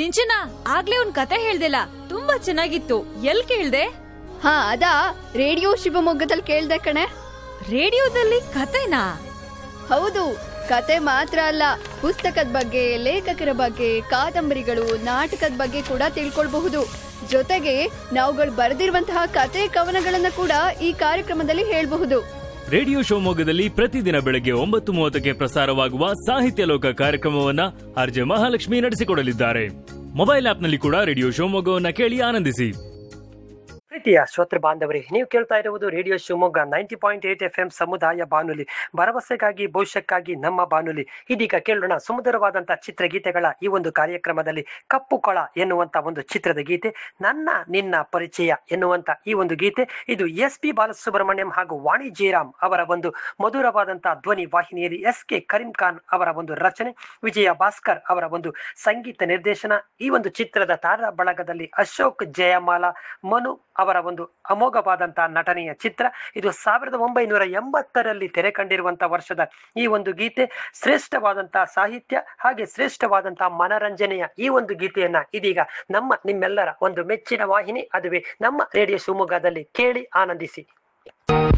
ಸಿಂಚನ ಆಗ್ಲೇ ಒಂದ್ ಕತೆ ಹೇಳ್ದಿಲ್ಲ ತುಂಬಾ ಚೆನ್ನಾಗಿತ್ತು ಎಲ್ ಕೇಳ್ದೆ ಹಾ ಅದಾ ರೇಡಿಯೋ ಶಿವಮೊಗ್ಗದಲ್ಲಿ ಕೇಳ್ದೆ ಕಣೆ ರೇಡಿಯೋದಲ್ಲಿ ಕತೆನಾ ಹೌದು ಕತೆ ಮಾತ್ರ ಅಲ್ಲ ಪುಸ್ತಕದ ಬಗ್ಗೆ ಲೇಖಕರ ಬಗ್ಗೆ ಕಾದಂಬರಿಗಳು ನಾಟಕದ ಬಗ್ಗೆ ಕೂಡ ತಿಳ್ಕೊಳ್ಬಹುದು ಜೊತೆಗೆ ನಾವುಗಳು ಬರೆದಿರುವಂತಹ ಕತೆ ಕವನಗಳನ್ನ ಕೂಡ ಈ ಕಾರ್ಯಕ್ರಮದಲ್ಲಿ ಹೇಳ್ಬಹುದು ರೇಡಿಯೋ ಶಿವಮೊಗ್ಗದಲ್ಲಿ ಪ್ರತಿದಿನ ಬೆಳಗ್ಗೆ ಒಂಬತ್ತು ಮೂವತ್ತಕ್ಕೆ ಪ್ರಸಾರವಾಗುವ ಸಾಹಿತ್ಯ ಲೋಕ ಕಾರ್ಯಕ್ರಮವನ್ನ ಆರ್ಜೆ ಮಹಾಲಕ್ಷ್ಮಿ ನಡೆಸಿಕೊಡಲಿದ್ದಾರೆ ಮೊಬೈಲ್ ಆಪ್ನಲ್ಲಿ ಕೂಡ ರೇಡಿಯೋ ಶಿವಮೊಗ್ಗವನ್ನ ಕೇಳಿ ಆನಂದಿಸಿ ಪ್ರೀತಿಯ ಶ್ರೋತೃ ಬಾಂಧವರೇ ನೀವು ಕೇಳ್ತಾ ಇರುವುದು radio Shivamogga ninety point eight F M ಸಮುದಾಯ ಬಾನುಲಿ ಭರವಸೆಗಾಗಿ ಭವಿಷ್ಯಕ್ಕಾಗಿ ನಮ್ಮ ಬಾನುಲಿ ಇದೀಗ ಕೇಳೋಣ ಸುಮಧುರವಾದಂತಹ ಚಿತ್ರಗೀತೆಗಳ ಈ ಒಂದು ಕಾರ್ಯಕ್ರಮದಲ್ಲಿ ಕಪ್ಪು ಕೊಳ ಎನ್ನುವಂತ ಒಂದು ಚಿತ್ರದ ಗೀತೆ ನನ್ನ ನಿನ್ನ ಪರಿಚಯ ಎನ್ನುವಂತ ಈ ಒಂದು ಗೀತೆ ಇದು ಎಸ್ ಪಿ ಬಾಲಸುಬ್ರಹ್ಮಣ್ಯಂ ಹಾಗೂ ವಾಣಿ ಜಯರಾಮ್ ಅವರ ಒಂದು ಮಧುರವಾದಂತಹ ಧ್ವನಿ ವಾಹಿನಿಯಲ್ಲಿ ಎಸ್ ಕೆ ಕರೀಂ ಖಾನ್ ಅವರ ಒಂದು ರಚನೆ ವಿಜಯ ಭಾಸ್ಕರ್ ಅವರ ಒಂದು ಸಂಗೀತ ನಿರ್ದೇಶನ ಈ ಒಂದು ಚಿತ್ರದ ತಾರ ಬಳಗದಲ್ಲಿ ಅಶೋಕ್ ಜಯಮಾಲ ಮನು ಅವರ ಒಂದು ಅಮೋಘವಾದಂತಹ ನಟನೆಯ ಚಿತ್ರ ಇದು ಸಾವಿರದ ಒಂಬೈನೂರ ಎಂಬತ್ತರಲ್ಲಿ ತೆರೆ ಕಂಡಿರುವಂತಹ ವರ್ಷದ ಈ ಒಂದು ಗೀತೆ ಶ್ರೇಷ್ಠವಾದಂತಹ ಸಾಹಿತ್ಯ ಹಾಗೆ ಶ್ರೇಷ್ಠವಾದಂತಹ ಮನರಂಜನೆಯ ಈ ಒಂದು ಗೀತೆಯನ್ನ ಇದೀಗ ನಮ್ಮ ನಿಮ್ಮೆಲ್ಲರ ಒಂದು ಮೆಚ್ಚಿನ ವಾಹಿನಿ ಅದುವೇ ನಮ್ಮ ರೇಡಿಯೋ ಶಿವಮೊಗ್ಗದಲ್ಲಿ ಕೇಳಿ ಆನಂದಿಸಿ